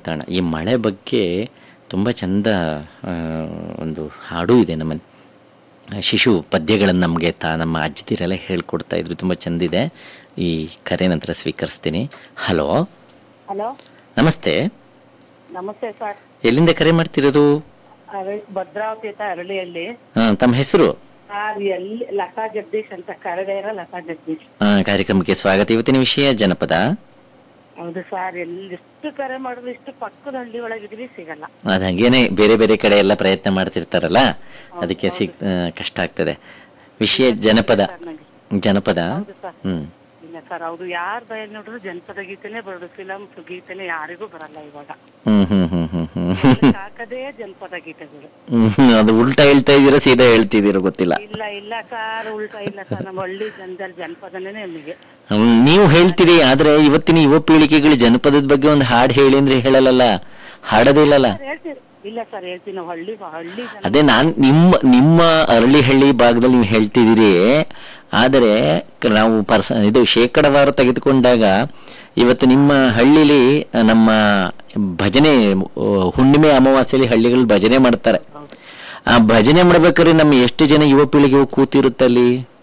ಮಾತಾಡೋಣ ಈ ಮಳೆ ಬಗ್ಗೆ ತುಂಬ ಚಂದ ಆ, ಒಂದು ಹಾಡು ಇದೆ ನಮ್ಮಲ್ಲಿ ಶಿಶು ಪದ್ಯಗಳನ್ನು ನಮಗೆ ತಾ ನಮ್ಮ ಅಜ್ಜಿದಿರೆಲ್ಲ ಹೇಳ್ಕೊಡ್ತಾ ಇದ್ರು ತುಂಬ ಚಂದಿದೆ ಈ ಕರೆ ನಂತರ ಸ್ವೀಕರಿಸ್ತೀನಿ ಹಲೋ ಹಲೋ ನಮಸ್ತೆ ನಮಸ್ತೆ ಸರ್ ಎಲ್ಲಿಂದ ಕರೆ ಮಾಡ್ತಿರೋದು ಅರಳ್ ಭದ್ರಾವತಿ ಅಂತ ಅರಳಿಯಲ್ಲಿ ಆ, ತಮ್ಮ ಹೆಸರು ಸರ್ ಎಲ್ಲಿ ಲತಾ ಜಗದೀಶ್ ಅಂತ ಕರಡೇರ ಲತಾ ಜಗದೀಶ್ ಆ, ಕಾರ್ಯಕ್ರಮಕ್ಕೆ ಸ್ವಾಗತ ಇವತ್ತಿನ ವಿಷಯ ಜನಪದ ಹೌದು ಸರ್ ಎಲ್ಲಿ ಎಷ್ಟು ಕರೆ ಮಾಡಿದ್ರು ಇಷ್ಟು ಪಕ್ಕದ ಹಳ್ಳಿ ಒಳಗಿದ್ರಿ ಸಿಗಲ್ಲ ಅದು ಹಾಗೇನೆ ಬೇರೆ ಬೇರೆ ಕಡೆ ಎಲ್ಲ ಪ್ರಯತ್ನ ಮಾಡ್ತಿರ್ತಾರಲ್ಲ ಅದಕ್ಕೆ ಸಿಗ್ ಆ, ಕಷ್ಟ ಆಗ್ತದೆ ವಿಷಯ ಜನಪದ ಸರ್ ನಂಗೆ ಜನಪದ ಹೌದು ಸರ್ ಹ್ಮ್ ಇಲ್ಲ ಸರ್ ಹೌದು ಯಾರ ಬಯಲ್ ನೋಡಿದ್ರು ಜನಪದ ಗೀತೆನೆ ಬರೋದು ಫಿಲಮ್ಸ್ ಗೀತೆನೆ ಯಾರಿಗೂ ಬರಲ್ಲ ಇವಾಗ ಹ್ಮ್ ಹ್ಮ್ ಹ್ಮ್ ಹ್ಮ್ ಹ್ಮ್ ಹಾಕದೇ ಜನಪದ ಗೀತೆಗಳು ಹ್ಮ್ ಹ್ಮ್ ಅದು ಉಲ್ಟಾ ಹೇಳ್ತಾ ಇದ್ದೀರಾ ಸೀದಾ ಹೇಳ್ತಿದ್ದೀರಾ ಗೊತ್ತಿಲ್ಲ ಇಲ್ಲ ಇಲ್ಲ ಸರ್ ಉಲ್ಟಾ ಇಲ್ಲ ಸರ್ ನಮ್ಮ ಹಳ್ಳಿ ಜನದಲ್ಲಿ ಜನಪದನೇ ನಮಗೆ ಹ್ಮ್, ನೀವು ಹೇಳ್ತೀರಿ ಆದ್ರೆ ಇವತ್ತಿನ ಯುವ ಪೀಳಿಗೆಗಳು ಜನಪದದ ಬಗ್ಗೆ ಒಂದು ಹಾಡು ಹೇಳಿ ಅಂದ್ರೆ ಹೇಳಲ್ಲ ಹಾಡೋದೇ ಇಲ್ಲಲ್ಲ ಸರ್ ಹೇಳ್ತೀರಿ ಇಲ್ಲ ಸರ್ ಹೇಳ್ತೀನಿ ನಾವು ಹಳ್ಳಿ ಹಳ್ಳಿ ಜನ ಅದೇ ನಾನ್ ನಿಮ್ಮ ನಿಮ್ಮ ಅರಳಿ ಹಳ್ಳಿ ಭಾಗದಲ್ಲಿ ನೀವು ಹೇಳ್ತಿದ್ದೀರಿ ಆದರೆ ಕ- ನಾವು ಪರ್ಸ ಇದು ಶೇಕಡವಾರು ತೆಗೆದುಕೊಂಡಾಗ ಇವತ್ತು ನಿಮ್ಮ ಹಳ್ಳಿಲಿ ಆ, ನಮ್ಮ ಭಜನೆ ಆ, ಹುಣ್ಣಿಮೆ ಅಮಾವಾಸ್ಯೆಯಲ್ಲಿ ಹಳ್ಳಿಗಳು ಭಜನೆ ಮಾಡ್ತಾರೆ ಹೌದು ಆ ಭಜನೆ ಮಾಡ್ಬೇಕಾದ್ರೆ ನಮ್ಮ ಎಷ್ಟು ಜನ ಯುವ ಪೀಳಿಗೆ ಕೂತಿರುತ್ತಲ್ಲಿ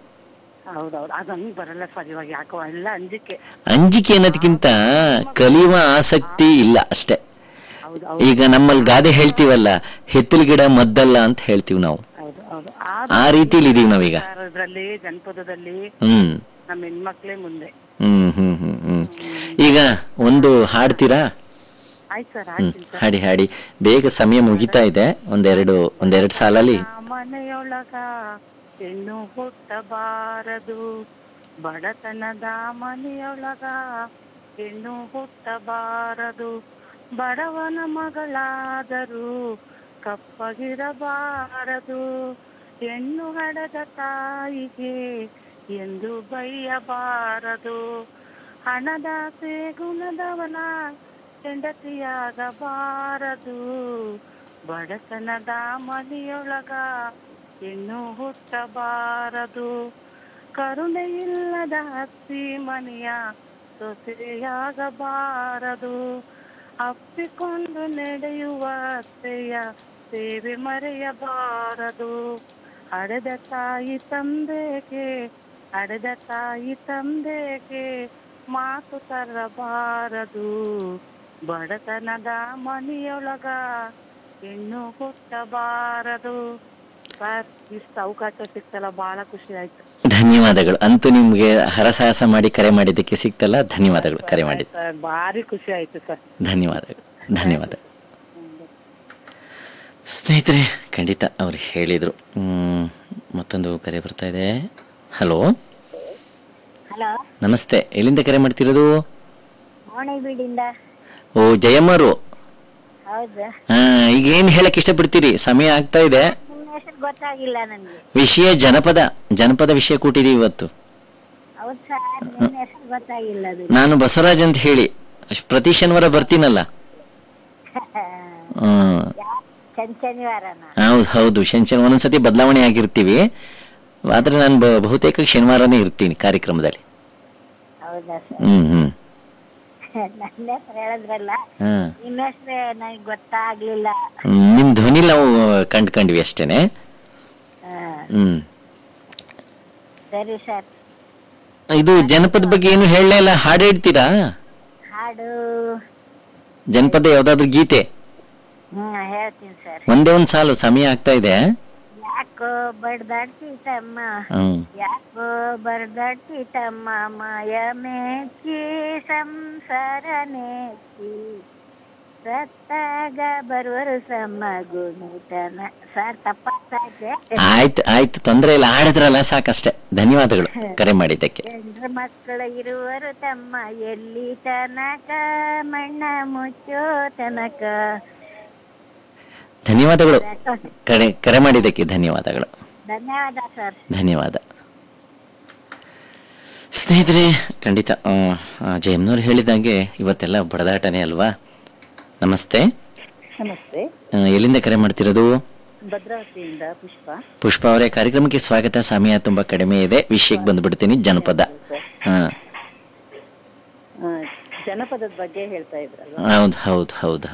ಹೌದೌದು ಅದು ಹಂಗ್ ಬರಲ್ಲ ಸರ್ ಇವಾಗ ಯಾಕೋ ಎಲ್ಲ ಅಂಜಿಕೆ ಅಂಜಿಕೆ ಅನ್ನೋದಕ್ಕಿಂತ ಕಲಿಯುವ ಆಸಕ್ತಿ ಇಲ್ಲ ಅಷ್ಟೇ ಹೌದು ಹೌದು ಈಗ ನಮ್ಮಲ್ಲಿ ಗಾದೆ ಹೇಳ್ತೀವಲ್ಲ ಹೆತ್ತಲ ಗಿಡ ಮದ್ದಲ್ಲ ಅಂತ ಹೇಳ್ತೀವಿ ನಾವು ಹೌದು ಹೌದು ಆ ರೀತಿಲಿ ಇದೀವಿ ನಾವೀಗ ಅದ್ರಲ್ಲಿ ಜನಪದದಲ್ಲಿ ಹ್ಮ್ ನಮ್ಮ ಹೆಣ್ಮಕ್ಳೇ ಮುಂದೆ ಹ್ಮ್ ಹ್ಮ್ ಹ್ಮ್ ಹ್ಮ್ ಈಗ ಒಂದು ಹಾಡ್ತೀರಾ ಆಯ್ತು ಸರ್ ಹ್ಮ್ ಆಯ್ತು ಸರ್ ಹಾಡಿ ಹಾಡಿ ಬೇಗ ಸಮಯ ಮುಗಿತಾ ಇದೆ ಒಂದೆರಡು ಒಂದೆರಡು ಸಾಲಲ್ಲಿ ಆ ಮನೆಯೊಳಗ ಹೆಣ್ಣು ಹುಟ್ಟಬಾರದು ಬಡತನದ ಮನೆಯೊಳಗ ಹೆಣ್ಣು ಹುಟ್ಟಬಾರದು ಬಡವನ ಮಗಳಾದರೂ ಕಪ್ಪಗಿರಬಾರದು ಹೆಣ್ಣು ಹಡದ ತಾಯಿಗೆ ಎಂದು ಬೈಯಬಾರದು ಹಣದಾಸೆ ಗುಣದವನ ಹೆಂಡತಿಯಾಗಬಾರದು ಬಡತನದ ಮನೆಯೊಳಗ ಹೆಣ್ಣು ಹುಟ್ಟಬಾರದು ಕರುಣೆ ಇಲ್ಲದ ಹತ್ತಿ ಮನೆಯ ಸೊಸೆಯಾಗಬಾರದು ಅಪ್ಪಿಕೊಂಡು ನಡೆಯುವ ಅತ್ತೆಯ ಸೇವೆ ಮರೆಯಬಾರದು ಹಡೆದ ತಾಯಿ ತಂದೆಗೆ ಹಡೆದ ತಾಯಿ ತಂದೆಗೆ ಮಾತು ತರಬಾರದು ಬಡತನದ ಮನೆಯೊಳಗ ಹೆಣ್ಣು ಹುಟ್ಟಬಾರದು ಸರ್ ಇಷ್ಟು ಅವಕಾಶ ಸಿಕ್ತಲ್ಲ ಬಹಳ ಖುಷಿ ಆಯ್ತು ಧನ್ಯವಾದಗಳು ಅಂತೂ ನಿಮ್ಗೆ ಹರಸಾಹಸ ಮಾಡಿ ಕರೆ ಮಾಡಿದ್ದಕ್ಕೆ ಸಿಕ್ತಲ್ಲ ಧನ್ಯವಾದಗಳು ಕರೆ ಮಾಡಿದ್ದು ಸರ್ ಭಾರಿ ಖುಷಿ ಆಯ್ತು ಸರ್ ಧನ್ಯವಾದಗಳು ಧನ್ಯವಾದ ಸ್ನೇಹಿತರೆ ಖಂಡಿತ ಅವ್ರು ಹೇಳಿದರು ಮತ್ತೊಂದು ಕರೆ ಬರ್ತಾ ಇದೆ ಹಲೋ ಹಲೋ ನಮಸ್ತೆ ಎಲ್ಲಿಂದ ಕರೆ ಮಾಡ್ತಿರೋದು ಮೋಣಿಬೀಡಿಂದ ಓ ಜಯಮ್ಮರು ಹೌದು ಹಾ ಈಗ ಏನು ಹೇಳಕ್ ಇಷ್ಟಪಡ್ತೀರಿ ಸಮಯ ಆಗ್ತಾ ಇದೆ ನಿಮ್ಮ ಹೆಸರು ಗೊತ್ತಾಗಿಲ್ಲ ನನಗೆ ವಿಷಯ ಜನಪದ ಜನಪದ ವಿಷಯ ಕೂಟಿದೀವಿ ಇವತ್ತು ಹೌದು ಸರ್ ನಿಮ್ಮ ಹೆಸರು ಗೊತ್ತಾಗಿಲ್ಲ ಅದು ನಾನು ಬಸವರಾಜ್ ಅಂತ ಹೇಳಿ ಅಷ್ಟ್ ಪ್ರತಿ ಶನಿವಾರ ಬರ್ತೀನಲ್ಲ ಹ್ಮ್ ಯಾ- ಶನಿ ಶನಿವಾರನ ಹೌದು ಹೌದು ಶನಿ ಶನಿ ಒಂದೊಂದ್ಸತಿ ಬದಲಾವಣೆ ಆಗಿರ್ತೀವಿ ಆದ್ರೆ ನಾನು ಬ- ಬಹುತೇಕ ಶನಿವಾರನೇ ಇರ್ತೀನಿ ಕಾರ್ಯಕ್ರಮದಲ್ಲಿ ಹೌದಾ ಸರ್ ಹ್ಮ್ ಹ್ಮ್ ನನ್ನ ಹೆಸರು ಹೇಳಿದ್ರಲ್ಲ ಹ್ಮ್ ನಿಮ್ಮ ಹೆಸರು ನನಗೆ ಗೊತ್ತಾಗ್ಲಿಲ್ಲ ಹ್ಮ್, ನಿಮ್ ಧ್ವನಿ ನಾವು ಕಂಡ್ಕೊಂಡ್ವಿ ಅಷ್ಟೇನೆ ಹಾ, ಹ್ಮ್ ಸರಿ ಸರ್ ಇದು ಜನಪದ ಬಗ್ಗೆ ಏನು ಹೇಳಲೇ ಇಲ್ಲ ಹಾಡು ಹೇಳ್ತೀರಾ ಹಾಡು ಜನಪದ ಯಾವ್ದಾದ್ರು ಗೀತೆ ಹ್ಮ್ ಹೇಳ್ತೀನಿ ಸರ್ ಒಂದೇ ಒಂದ್ ಸಾಲು ಸಮಯ ಆಗ್ತಾ ಇದೆ ಯಾಕೋ ಬಡ್ದಾಡ್ತಿ ತಮ್ಮ ಹ್ಮ್ ಯಾಕೋ ಬರ್ದಾಡ್ತಿ ತಮ್ಮ ಮಾಯ ಮೇಚಿ ಸಂಸಾರ ನೆಚ್ಚಿ ಸತ್ತಾಗ ಬರುವರು ಸಮ ಗುಣಿತನ ಸರ್ ತಪ್ಪಾಗ್ತಾ ಇದೆ ಆಯ್ತು ಆಯ್ತು ತೊಂದ್ರೆ ಇಲ್ಲ ಆಡಿದ್ರಲ್ಲ ಸಾಕಷ್ಟೇ ಧನ್ಯವಾದಗಳು ಕರೆ ಮಾಡಿದ್ದಕ್ಕೆ ಹೆಂಡ್ರ ಮಕ್ಕಳು ಇರುವರು ತಮ್ಮ ಎಲ್ಲಿ ತನಕ ಮಣ್ಣ ಮುಚ್ಚೋ ತನಕ ಧನ್ಯವಾದಗಳು ಕರೆ ಕರೆ ಮಾಡಿದ್ದಕ್ಕೆ ಧನ್ಯವಾದಗಳು ಧನ್ಯವಾದ ಸರ್ ಧನ್ಯವಾದ ಸ್ನೇಹಿತರೆ ಖಂಡಿತ ಆ, ಆ, ಜಯಮ್ನವ್ರು ಹೇಳಿದಂಗೆ ಇವತ್ತೆಲ್ಲ ಬಡದಾಟನೇ ಅಲ್ವಾ ನಮಸ್ತೆ ನಮಸ್ತೆ ಆ, ಎಲ್ಲಿಂದ ಕರೆ ಮಾಡ್ತಿರೋದು ಭದ್ರಾವತಿಯಿಂದ ಪುಷ್ಪ ಪುಷ್ಪ ಅವರೇ ಕಾರ್ಯಕ್ರಮಕ್ಕೆ ಸ್ವಾಗತ ಸಮಯ ತುಂಬಾ ಕಡಿಮೆ ಇದೆ ವಿಷಯಕ್ಕೆ ಬಂದ್ಬಿಡ್ತೀನಿ ಜನಪದ ಹಾ ಜನಪದದ ಬಗ್ಗೆ ಹೇಳ್ತಾ ಇದ್ರಲ್ವಾ ಹೌದು ಹೌದು ಹೌದು